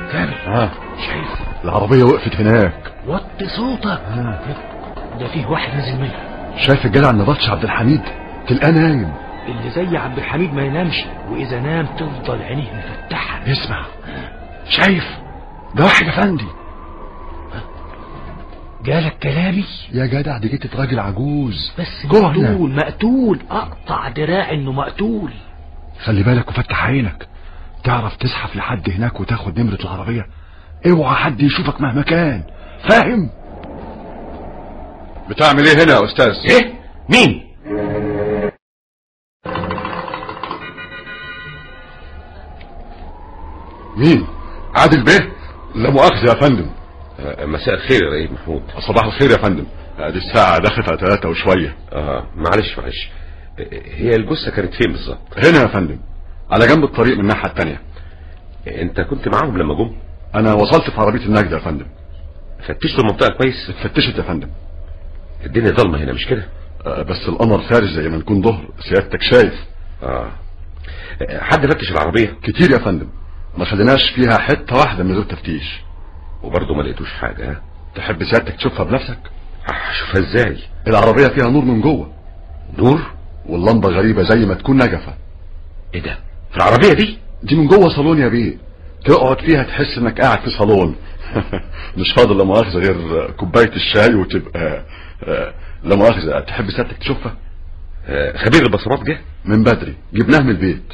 كامل ها شايف العربية وقفت هناك وطي صوتك ده فيه واحد نزل منها شايف الجدع النبطش عبد الحميد تلقاه نايم اللي زي عبد الحميد ما ينامش واذا نام تفضل عينيه مفتحه اسمع شايف ده واحد افندي جالك كلامي يا جدع دي جيت راجل عجوز بس كهنة. مقتول مقتول اقطع دراعي انه مقتول خلي بالك وفتح عينك تعرف تزحف لحد هناك وتاخد نمرة العربية اوعى حد يشوفك مهما كان فاهم بتعمل ايه هنا يا استاذ ايه مين مين عادل بيه لا مؤاخذة يا فندم مساء الخير يا رئيس محمود صباح الخير يا فندم ادي الساعة دخلت على ثلاثة وشوية اه معلش معلش هي الجثة كانت فين بالظبط هنا يا فندم على جنب الطريق من الناحية التانية انت كنت معاهم لما جم انا وصلت في عربية النجدة يا فندم فتشتوا المنطقة كويس اتفتشت يا فندم الدنيا ضلمة هنا مش كده آه، بس القمر فارس زي ما نكون ظهر سيادتك شايف اه حد فتش العربية كتير يا فندم ما خليناش فيها حتة واحدة من غير تفتيش وبرضه ما لقيتوش حاجة ها تحب سيادتك تشوفها بنفسك هشوفها ازاي العربية فيها نور من جوه نور واللمبة غريبة زي ما تكون نجفة ايه ده في العربية دي دي من جوه صالون يا بيه تقعد فيها تحس انك قاعد في صالون مش فاضل لا مؤاخذة غير كوباية الشاي وتبقى آه، لا مؤاخذة تحب سيادتك تشوفها آه خبير البصمات جه من بدري جبناه من البيت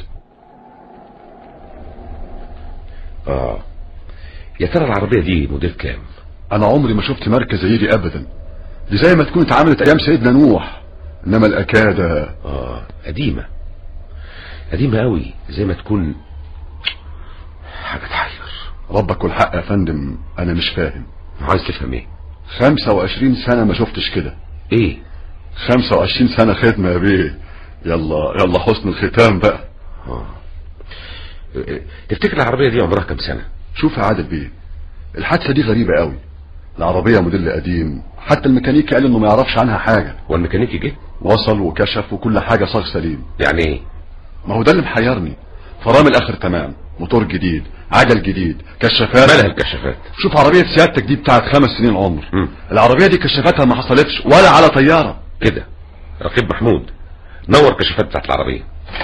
اه يا ترى العربية دي موديل كام انا عمري ما شفت مركز زي دي ابدا دي زي ما تكون اتعملت ايام سيدنا نوح انما الاكادة اه قديمة قديمة قوي زي ما تكون حاجة تحير ربك والحق يا فندم انا مش فاهم عايز تفهم ايه 25 سنة ما شفتش كده ايه 25 سنة خدمة يا بيه يلا يلا حسن الختام بقى اه تفتكر العربية دي عمرها كام سنة شوف يا عادل بيه الحادثة دي غريبة قوي العربية موديل قديم حتى الميكانيكي قال انه ما يعرفش عنها حاجة هو الميكانيكي جه وصل وكشف وكل حاجة صاغ سليم يعني ايه ما هو ده اللي محيرني فرامل اخر تمام موتور جديد عجل جديد كشافات مالها الكشافات شوف عربية سيادتك دي بتاعت خمس سنين عمر مم. العربية دي كشافتها ما حصلتش ولا على طيارة كده رقيب محمود نور كشافات بتاعت العربية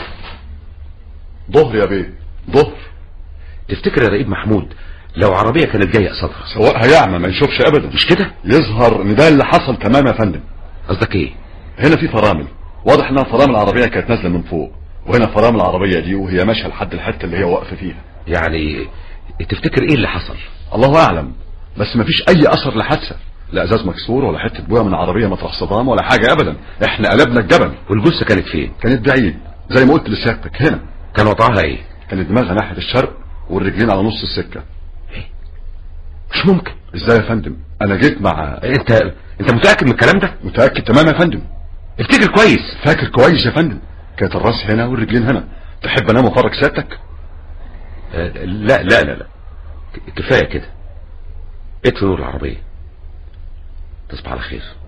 ظهر يا بيه ظهر تفتكر يا رقيب محمود لو عربية كانت جاية قصادها سواء هيعمى ما يشوفش ابدا مش كده يظهر ان ده اللي حصل تمام يا فندم قصدك ايه هنا في فرامل واضح انها فرامل العربية كانت نازلة من فوق وهنا فرامل العربية دي وهي ماشية لحد الحتة اللي هي واقفة فيها يعني تفتكر ايه اللي حصل الله اعلم بس مفيش اي اثر لحادثة لا ازاز مكسور ولا حتة بوية من عربية مطرح صدام ولا حاجة ابدا احنا قلبنا الجبل والجثة كانت فين كانت بعيد زي ما قلت لسيادتك هنا كان وضعها ايه كانت دماغها ناحية الشرق والرجلين على نص السكة مش ممكن ازاي يا فندم انا جيت مع انت انت متأكد من الكلام ده متأكد تمام يا فندم افتكر كويس فاكر كويس يا فندم كانت الراس هنا والرجلين هنا تحب انام وافرج سيادتك آه، لا لا لا لا ك- كفاية كده اطفي نور العربية تصبح على خير